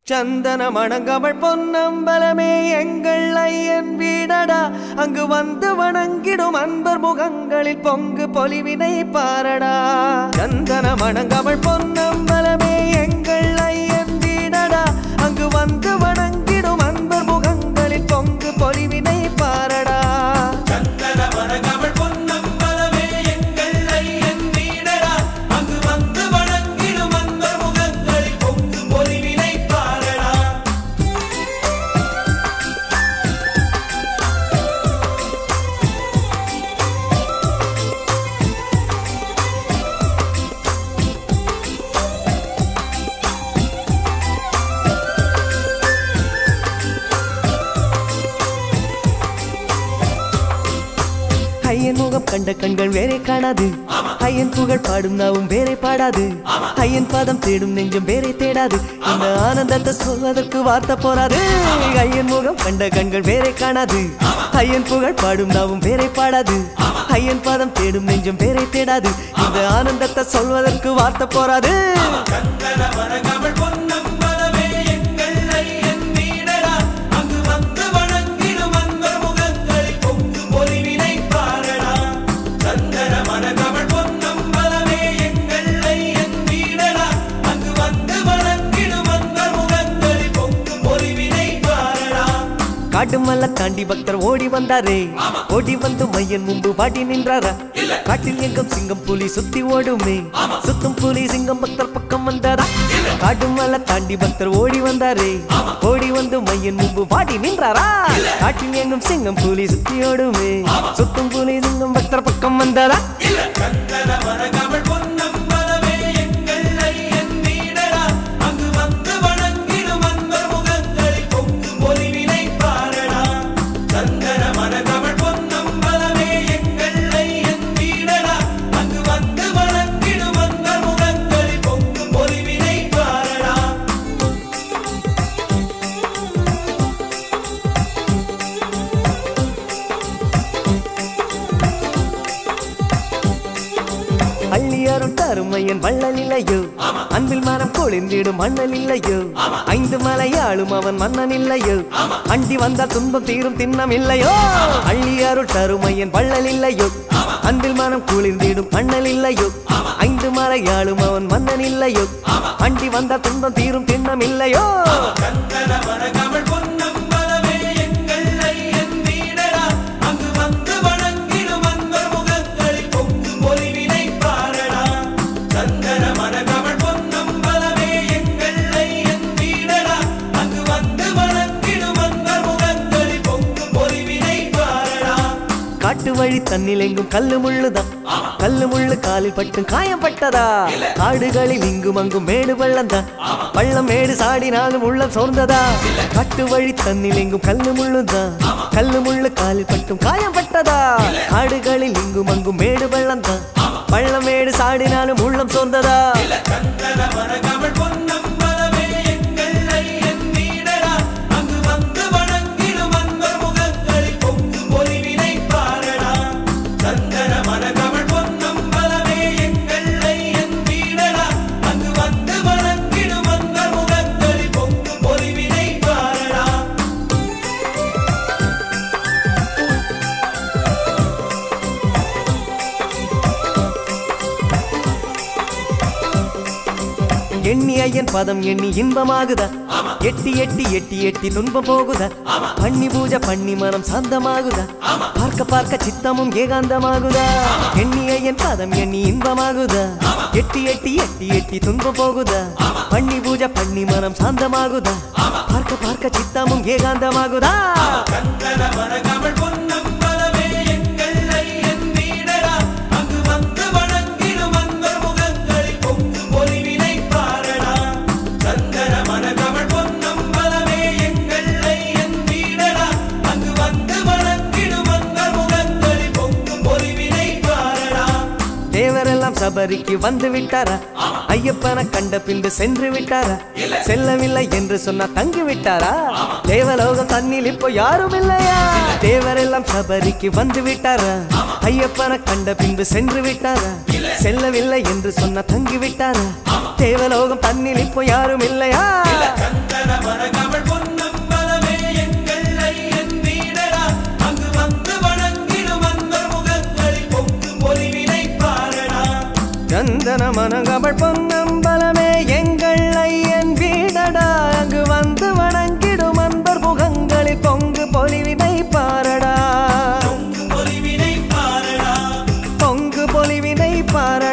சந்தன மணங்கமள் பொன்னம்பலமே எங்கள் ஐயன் வீடடா அங்கு வந்து வணங்கிடும் அன்பர் முகங்களில் பொங்கு பொலிவினை பாரடா சந்தன மணங்கமள் பொன்னம்பலமே எங்கள் ஐயன் வீடடா அங்கு வந்து வணங்கிடும் அன்பர் முகங்களில் பொங்கு பொலிவினை பாரடா சந்தன மரகமள் பொன்னம்பலமே எங்கள் ஐயன் வீடடா அங்கு வந்து வணங்கிடும் அன்பர் முகங்களில் பொங்கு பொலிவினை பாரடா ஐயன் முகம் கண்ட கண்கள் வேறே காணாது ஐயன் புகழ் பாடும் நாவும் வேறே பாடாது ஐயன் பாதம் தேடும் நெஞ்சம் வேறே தேடாது இந்த ஆனந்தத்தை சொல்வதற்கு வார்த்தை போராது ஐயன் முகம் கண்ட கண்கள் வேறே காணாது ஐயன் புகழ் பாடும் நாவும் வேறே பாடாது ஐயன் பாதம் தேடும் நெஞ்சம் வேறே தேடாது இந்த ஆனந்தத்தை சொல்வதற்கு வார்த்தை போராது சந்தன மரகமள் பொன்னம்பலமே எங்கள் ஐயன் வீடடா அங்கு வந்து வணங்கிடும் அன்பர் முகங்களில் பொங்கு பொலிவினை பாரடா சந்தன மரகமள் பொன்னம்பலமே எங்கள் ஐயன் வீடடா அங்கு வந்து வணங்கிடும் அன்பர் முகங்களில் பொங்கு பொலிவினை பாரடா காட்டு மல்ல தாண்டி பக்தர் ஓடி வந்தாரே ஓடி வந்து மையன் முன்பு பாடி நின்றாரா காட்டில் எங்கும் சிங்கம் புலி சுத்தி ஓடுமே சுத்தும் புலி சிங்கம் பக்தர் பக்கம் வந்தாரா காட்டு மல்ல தாண்டி பக்தர் ஓடி வந்தாரே ஓடி வந்து மையன் முன்பு பாடி நின்றாரா காட்டில் எங்கும் சிங்கம் புலி சுத்தி ஓடுமே சுத்தும் புலி சிங்கம் பக்தர் பக்கம் வந்தாரா சந்தன மரகமள் பொன்னம்பலமே எங்கள் ஐயன் வீடடா அங்கு வந்து வணங்கிடும் அன்பர் முகங்களில் பொங்கு பொலிவினை பாரடா சந்தன மரகமள் பொன்னம்பலமே எங்கள் ஐயன் வீடடா அங்கு வந்து வணங்கிடும் அன்பர் முகங்களில் பொங்கு பொலிவினை பாரடா அள்ளியாரும் தருமையன் வள்ளல் இல்லையோ அன்பில் மரம் கொளிந்திடும் மண்ணல் இல்லையோ ஐந்து மலையாளும் அவன் மன்னன் இல்லையோ அண்டி வந்தால் துன்பம் தீரும் திண்ணம் இல்லையோ அள்ளியாருள் தருமையன் வள்ளல் இல்லையோ அன்பில் மனம் குளிர்ந்திடும் மண்ணல் இல்லையோ ஐந்து மலையாளும் அவன் மன்னன் இல்லையோ அண்டி வந்தால் துன்பம் தீரும் திண்ணம் இல்லையோ சந்தன மரகமள் பொன்னம்பலமே எங்கள் ஐயன் வீடடா அங்கு வந்து வணங்கிடும் அன்பர் முகங்களில் பொங்கு பொலிவினை பாரடா சந்தன மரகமள் பொன்னம்பலமே எங்கள் ஐயன் வீடடா அங்கு வந்து வணங்கிடும் அன்பர் முகங்களில் பொங்கு பொலிவினை பாரடா காட்டு வழி தண்ணில் எங்கும் கல்லு முள்ளுதான் கல்லு முள்ளு காலில் பட்டு காயம் பட்டதா காடுகளில் இங்கும் அங்கும் மேடு பள்ளம்தான் பள்ளம் மேடு சாடினாலும் உள்ளம் சோர்ந்ததா காட்டு வழி தண்ணில் எங்கும் கல்லு முள்ளுதான் கல்லு முள்ளு காலில் பட்டும் காயம் பட்டதா காடுகளில் இங்கும் அங்கும் மேடு பள்ளம்தான் பள்ளம் மேடு சாடினாலும் உள்ளம் சோர்ந்ததா சந்தன மரகமள் பொன்னம்பலமே எங்கள் ஐயன் வீடடா அங்கு வந்து வணங்கிடும் அன்பர் முகங்களில் பொங்கு பொலிவினை பாரடா சந்தன மரகமள் பொன்னம்பலமே எங்கள் ஐயன் வீடடா அங்கு வந்து வணங்கிடும் அன்பர் முகங்களில் பொங்கு பொலிவினை பாரடா எண்ணி ஐயன் பதம் எண்ணி இன்பமாகுதா எட்டி எட்டி எட்டி எட்டி துன்பம் போகுதா பண்ணி பூஜை பண்ணி மனம் சாந்தமாகுதா பார்க்க பார்க்க சித்தமும் ஏகாந்தமாகுதா எண்ணி ஐயன் பதம் எண்ணி இன்பமாகுதா எட்டி எட்டி எட்டி எட்டி துன்பம் போகுதா பண்ணி பூஜை பண்ணி மனம் சாந்தமாகுதா பார்க்க பார்க்க சித்தமும் ஏகாந்தமாகுதா சந்தன மரகமள் பொன்னம்பலமே எங்கள் ஐயன் வீடடா அங்கு வந்து வணங்கிடும் அன்பர் முகங்களில் பொங்கு பொலிவினை பாரடா சந்தன மரகமள் பொன்னம்பலமே எங்கள் ஐயன் வீடடா அங்கு வந்து வணங்கிடும் அன்பர் முகங்களில் பொங்கு பொலிவினை பாரடா தேவரெல்லாம் சபரிக்கு வந்து விட்டாரா ஐயப்பனை கண்ட பின்பு சென்று விட்டாரா செல்லவில்லை என்று சொன்னா தங்கி விட்டாரா தேவலோகம் தண்ணில் இப்போ யாரும் இல்லையா தேவரெல்லாம் சபரிக்கு வந்து விட்டாரா ஐயப்பனை கண்ட பின்பு சென்று விட்டாரா செல்லவில்லை என்று சொன்ன தங்கி விட்டாரா தேவலோகம் தண்ணில் இப்போ யாரும் இல்லையா சந்தன பாரடா